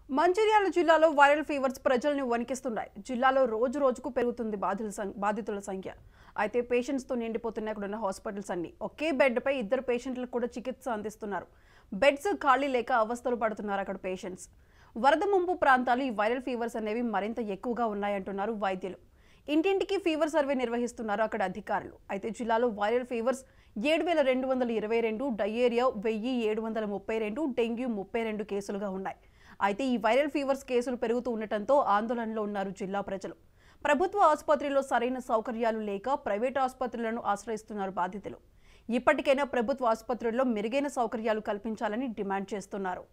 మంచిర్యాల జిల్లాలో viral fevers ప్రజల్ని వణికిస్తున్నాయి జిల్లాలో రోజు రోజుకు పెరుగుతుంది బాధితుల సం- బాధితుల సంఖ్య అయితే పేషెంట్స్తో నిండిపోతున్నాయి ఇక్కడ ఉన్న హాస్పిటల్స్ అన్ని ఒకే బెడ్పై ఇద్దరు పేషెంట్లకు కూడా చికిత్స అందిస్తున్నారు బెడ్స్ ఖాళీ లేక అవస్థలు పడుతున్నారు అక్కడ పేషెంట్స్ వరద ముంపు ప్రాంతాలు ఈ వైరల్ ఫీవర్స్ అనేవి మరింత ఎక్కువగా ఉన్నాయంటున్నారు వైద్యులు ఇంటింటికి ఫీవర్ సర్వే నిర్వహిస్తున్నారు అక్కడ అధికారులు అయితే జిల్లాలో వైరల్ ఫీవర్స్ ఏడు వేల రెండు వందల ఇరవై రెండు డయేరియా వెయ్యి ఏడు వందల ముప్పై రెండు డెంగ్యూ ముప్పై రెండు కేసులుగా ఉన్నాయి అయితే ఈ వైరల్ ఫీవర్స్ కేసులు పెరుగుతూ ఉండటంతో ఆందోళనలో ఉన్నారు జిల్లా ప్రజలు ప్రభుత్వ ఆసుపత్రిలో సరైన సౌకర్యాలు లేక ప్రైవేట్ ఆసుపత్రులను ఆశ్రయిస్తున్నారు బాధితులు ఇప్పటికైనా ప్రభుత్వ ఆసుపత్రుల్లో మెరుగైన సౌకర్యాలు కల్పించాలని డిమాండ్ చేస్తున్నారు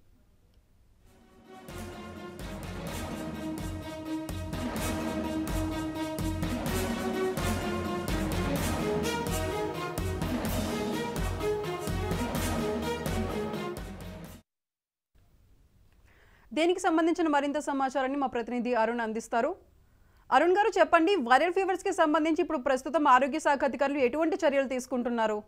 దీనికి సంబంధించిన మరింత సమాచారాన్ని మా ప్రతినిధి అరుణ్ అందిస్తారు అరుణ్ గారు చెప్పండి వైరల్ ఫీవర్స్ కి సంబంధించి ఇప్పుడు ప్రస్తుతం ఆరోగ్య శాఖ అధికారులు ఎటువంటి చర్యలు తీసుకుంటున్నారు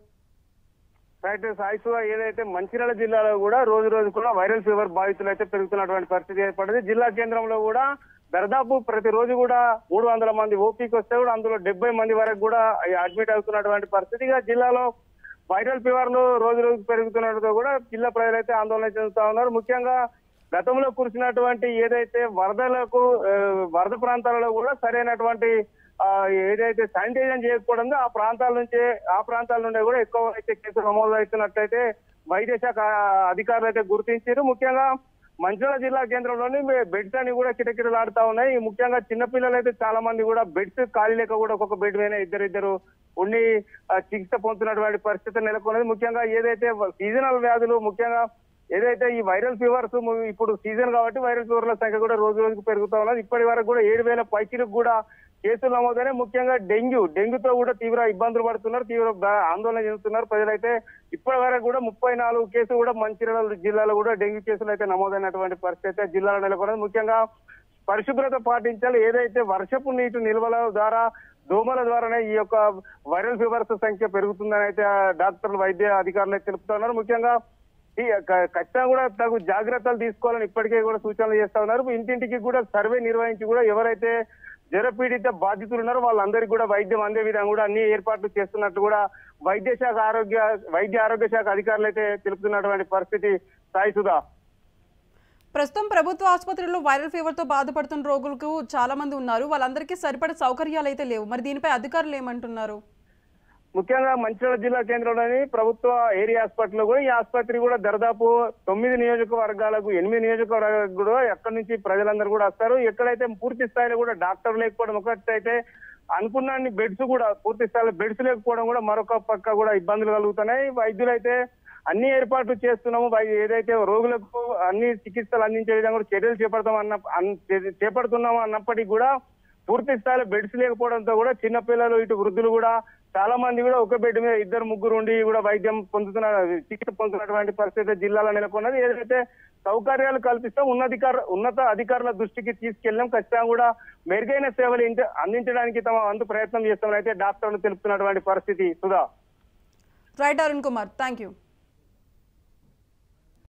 రైట్ సాయిసుగా ఏదైతే మంచిర్యాల జిల్లాలో కూడా రోజు రోజు కూడా వైరల్ ఫీవర్ బాధితులు అయితే పెరుగుతున్నటువంటి పరిస్థితి ఏర్పడింది జిల్లా కేంద్రంలో కూడా దాదాపు ప్రతిరోజు కూడా మూడు వందల మంది ఓపీకి వస్తే కూడా అందులో డెబ్బై మంది వరకు కూడా అడ్మిట్ అవుతున్నటువంటి పరిస్థితిగా జిల్లాలో వైరల్ ఫీవర్లు రోజు రోజు పెరుగుతున్నట్టుగా కూడా జిల్లా ప్రజలైతే ఆందోళన చెందుతా ఉన్నారు ముఖ్యంగా గతంలో కురిసినటువంటి ఏదైతే వరదలకు ఆ, వరద ప్రాంతాలలో కూడా సరైనటువంటి ఆ, ఏదైతే శానిటైజేషన్ చేయకపోవడంతో ఆ ప్రాంతాల నుంచే ఆ ప్రాంతాల నుండి కూడా ఎక్కువ అయితే కేసులు నమోదు అవుతున్నట్లయితే వైద్య శాఖ అధికారులు అయితే గుర్తించారు ముఖ్యంగా మంచిర్యాల జిల్లా కేంద్రంలోని బెడ్స్ అని కూడా కిటకిటలాడుతా ఉన్నాయి ముఖ్యంగా చిన్నపిల్లలు అయితే చాలా మంది కూడా బెడ్స్ ఖాళీ లేక కూడా ఒక్కొక్క బెడ్ మీద ఇద్దరిద్దరు ఉండి ఆ, చికిత్స పొందుతున్నటువంటి పరిస్థితి నెలకొన్నది ముఖ్యంగా ఏదైతే సీజనల్ వ్యాధులు ముఖ్యంగా ఏదైతే ఈ వైరల్ ఫీవర్స్ ఇప్పుడు సీజన్ కాబట్టి వైరల్ ఫీవర్ల సంఖ్య కూడా రోజు రోజుకు పెరుగుతా ఉన్నది ఇప్పటి వరకు కూడా ఏడు వేల పైచిలకు కూడా కేసులు నమోదైనా ముఖ్యంగా డెంగ్యూ డెంగ్యూతో కూడా తీవ్ర ఇబ్బందులు పడుతున్నారు తీవ్ర బా- ఆందోళన చెందుతున్నారు ప్రజలైతే ఇప్పటి వరకు కూడా ముప్పై నాలుగు కేసులు కూడా మంచిర్యాల జిల్లాలో కూడా డెంగ్యూ కేసులు అయితే నమోదైనటువంటి పరిస్థితి అయితే జిల్లాలో నెలకొన్నది ముఖ్యంగా పరిశుభ్రత పాటించాలి ఏదైతే వర్షపు నీటి నిల్వల ద్వారా దోమల ద్వారానే ఈ యొక్క వైరల్ ఫీవర్స్ సంఖ్య పెరుగుతుందని అయితే ఆ డాక్టర్లు వైద్య అధికారులు అయితే తెలుపుతున్నారు ముఖ్యంగా ఈ క- ఖచ్చితంగా కూడా తగు జాగ్రత్తలు తీసుకోవాలని ఇప్పటికే కూడా సూచనలు చేస్తా ఉన్నారు ఇంటింటికి కూడా సర్వే నిర్వహించి కూడా ఎవరైతే జ్వరపీడిత బాధితులు ఉన్నారో వాళ్ళందరికీ కూడా వైద్యం అందే విధంగా కూడా అన్ని ఏర్పాట్లు చేస్తున్నట్టు కూడా వైద్య శాఖ ఆరోగ్య వైద్య ఆరోగ్య శాఖ అధికారులు అయితే తెలుపుతున్నటువంటి పరిస్థితి సాయి సుధా ప్రస్తుతం ప్రభుత్వ ఆసుపత్రుల్లో వైరల్ ఫీవర్తో బాధపడుతున్న రోగులకు చాలా మంది ఉన్నారు వాళ్ళందరికీ సరిపడే సౌకర్యాలు అయితే లేవు మరి దీనిపై అధికారులు ఏమంటున్నారు ముఖ్యంగా మంచిర్యాల జిల్లా కేంద్రంలోని ప్రభుత్వ ఏరియా హాస్పిటల్ కూడా ఈ ఆసుపత్రి కూడా దాదాపు తొమ్మిది నియోజకవర్గాలకు ఎనిమిది నియోజకవర్గాలకు కూడా ఎక్కడి నుంచి ప్రజలందరూ కూడా వస్తారు ఎక్కడైతే పూర్తి స్థాయిలో కూడా డాక్టర్ లేకపోవడం ఒకటి అయితే అనుకున్న బెడ్స్ కూడా పూర్తి స్థాయిలో బెడ్స్ లేకపోవడం కూడా మరొక పక్క కూడా ఇబ్బందులు కలుగుతున్నాయి వైద్యులు అయితే అన్ని ఏర్పాట్లు చేస్తున్నాము వై- ఏదైతే రోగులకు అన్ని చికిత్సలు అందించే విధంగా కూడా చర్యలు చేపడతాం అన్న అన్- చేపడుతున్నాము అన్నప్పటికీ కూడా పూర్తి స్థాయిలో బెడ్స్ లేకపోవడంతో కూడా చిన్నపిల్లలు ఇటు వృద్ధులు కూడా చాలా మంది కూడా ఒక బెడ్ మీద ఇద్దరు ముగ్గురు ఉండి కూడా వైద్యం పొందుతున్న చికిత్స పొందుతున్నటువంటి పరిస్థితి జిల్లాలో నెలకొన్నది ఏదైతే సౌకర్యాలు కల్పిస్తాం ఉన్నధికార ఉన్నత అధికారుల దృష్టికి తీసుకెళ్ళాం ఖచ్చితంగా కూడా మెరుగైన సేవలు ఇంట- అందించడానికి తమ వంతు ప్రయత్నం చేస్తామని అయితే డాక్టర్లు తెలుపుతున్నటువంటి పరిస్థితి Sudha right Arun Kumar thank you